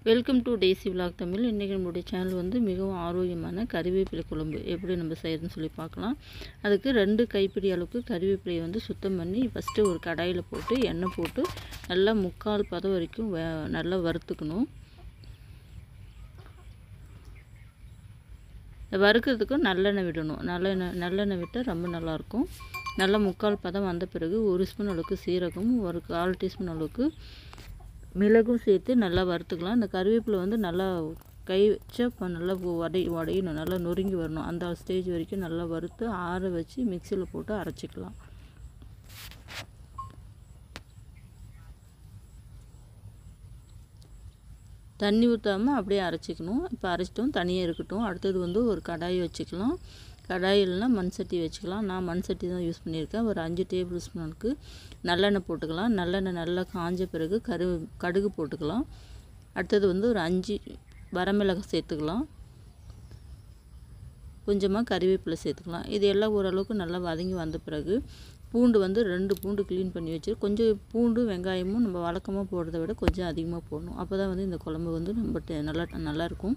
welcome to டேசி vlog Tamil இன்றைக்கி நம்மளுடைய சேனல் வந்து மிகவும் ஆரோக்கியமான கறிவேப்பிலை குழம்பு எப்படி நம்ம செய்கிறதுன்னு சொல்லி பார்க்கலாம் அதுக்கு ரெண்டு கைப்பிடி அளவுக்கு கறிவேப்பிலையை வந்து சுத்தம் பண்ணி ஃபஸ்ட்டு ஒரு கடாயில் போட்டு எண்ணெய் போட்டு நல்லா முக்கால் பதம் வரைக்கும் வே நல்லா வறுத்துக்கணும் வறுக்கிறதுக்கும் நல்லெண்ணெய் விடணும் நல்லெண்ணெய் நல்லெண்ணெய் விட்டால் ரொம்ப நல்லாயிருக்கும் நல்லா முக்கால் பதம் வந்த பிறகு ஒரு ஸ்பூன் அளவுக்கு சீரகம் ஒரு கால் டீஸ்பூன் அளவுக்கு மிளகும் சேர்த்து நல்லா வறுத்துக்கலாம் இந்த கருவேப்பிலை வந்து நல்லா கை வச்சா இப்போ நல்லா உடை உடையணும் நல்லா நொறுங்கி வரணும் அந்த ஸ்டேஜ் வரைக்கும் நல்லா வறுத்து ஆற வச்சு மிக்சியில் போட்டு அரைச்சிக்கலாம் தண்ணி ஊற்றாமல் அப்படியே அரைச்சிக்கணும் இப்போ அரைச்சிட்டோம் தனியாக இருக்கட்டும் அடுத்தது வந்து ஒரு கடாய் வச்சுக்கலாம் கடாய் இல்லைனா மண் சட்டி வச்சுக்கலாம் நான் மண் சட்டி தான் யூஸ் பண்ணியிருக்கேன் ஒரு அஞ்சு டேபிள் ஸ்பூனுக்கு நல்லெண்ணெய் போட்டுக்கலாம் நல்லெண்ணெய் நல்லா காஞ்ச பிறகு கரு கடுகு போட்டுக்கலாம் அடுத்தது வந்து ஒரு அஞ்சு வரமிளகாய் சேர்த்துக்கலாம் கொஞ்சமாக கறிவேப்பிலை சேர்த்துக்கலாம் இது எல்லாம் ஓரளவுக்கு நல்லா வதங்கி வந்த பிறகு பூண்டு வந்து ரெண்டு பூண்டு க்ளீன் பண்ணி வச்சு கொஞ்சம் பூண்டு வெங்காயமும் நம்ம வழக்கமாக போடுறத விட கொஞ்சம் அதிகமாக போடணும் அப்போ தான் வந்து இந்த குழம்பு வந்து ரொம்ப நல்லா நல்லாயிருக்கும்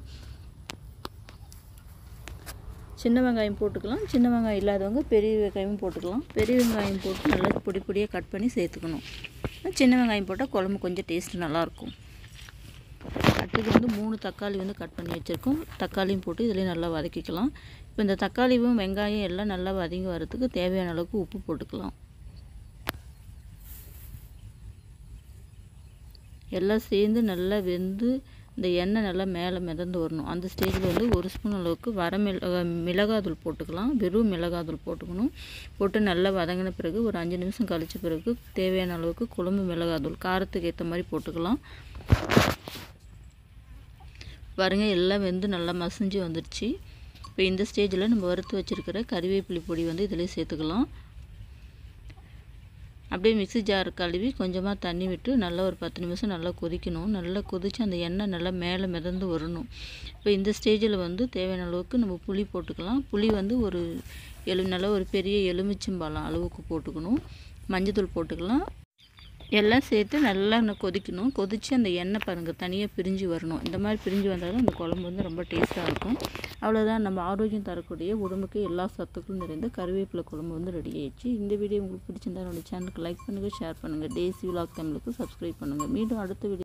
சின்ன வெங்காயம் போட்டுக்கலாம் சின்ன வெங்காயம் இல்லாதவங்க பெரிய வெங்காயமும் போட்டுக்கலாம் பெரிய வெங்காயம் போட்டு நல்லா பொடி பொடியாக கட் பண்ணி சேர்த்துக்கணும் சின்ன வெங்காயம் போட்டால் குழம்பு கொஞ்சம் டேஸ்ட்டு நல்லாயிருக்கும் அடுத்தது வந்து மூணு தக்காளி வந்து கட் பண்ணி வச்சுருக்கோம் தக்காளியும் போட்டு இதில் நல்லா வதக்கிக்கலாம் இப்போ இந்த தக்காளியும் வெங்காயம் எல்லாம் நல்லா வதங்கி வரதுக்கு தேவையான அளவுக்கு உப்பு போட்டுக்கலாம் எல்லாம் சேர்ந்து நல்லா வெந்து இந்த எண்ணெய் நல்லா மேலே மிதந்து வரணும் அந்த ஸ்டேஜில் வந்து ஒரு ஸ்பூன் அளவுக்கு வர மிளகா மிளகாத்தூள் போட்டுக்கலாம் வெறும் மிளகாத்தூள் போட்டுக்கணும் போட்டு நல்லா வதங்கின பிறகு ஒரு அஞ்சு நிமிஷம் கழித்த பிறகு தேவையான அளவுக்கு குழம்பு மிளகாத்தூள் காரத்துக்கு ஏற்ற மாதிரி போட்டுக்கலாம் பாருங்கள் எல்லாம் வெந்து நல்லா மசிஞ்சு வந்துடுச்சு இப்போ இந்த ஸ்டேஜில் நம்ம வறுத்து வச்சுருக்கிற கறிவேப்பிலை பொடி வந்து இதில் சேர்த்துக்கலாம் அப்படியே மிக்ஸி ஜார் கழுவி கொஞ்சமாக தண்ணி விட்டு நல்லா ஒரு பத்து நிமிஷம் நல்லா கொதிக்கணும் நல்லா கொதித்து அந்த எண்ணெய் நல்லா மேலே மிதந்து வரணும் இப்போ இந்த ஸ்டேஜில் வந்து தேவையான அளவுக்கு நம்ம புளி போட்டுக்கலாம் புளி வந்து ஒரு எலு நல்லா ஒரு பெரிய எலுமிச்சம்பழம் அளவுக்கு போட்டுக்கணும் மஞ்சத்தூள் போட்டுக்கலாம் எல்லாம் சேர்த்து நல்லா கொதிக்கணும் கொதித்து அந்த எண்ணெய் பாருங்கள் தனியாக பிரிஞ்சு வரணும் இந்த மாதிரி பிரிஞ்சு வந்தாலும் அந்த குழம்பு வந்து ரொம்ப டேஸ்ட்டாக இருக்கும் அவ்வளோதான் நம்ம ஆரோக்கியம் தரக்கூடிய உடம்புக்கு எல்லா சத்துக்களும் நிறைந்த கருவேப்பிலை குழம்பு வந்து ரெடி ஆயிடுச்சு இந்த வீடியோ உங்களுக்கு பிடிச்சிருந்தா என்னோடய சேனலுக்கு லைக் பண்ணுங்கள் ஷேர் பண்ணுங்கள் டேசி விலாக் தமிழுக்கு சப்ஸ்கிரைப் பண்ணுங்கள் மீண்டும் அடுத்த வீடியோ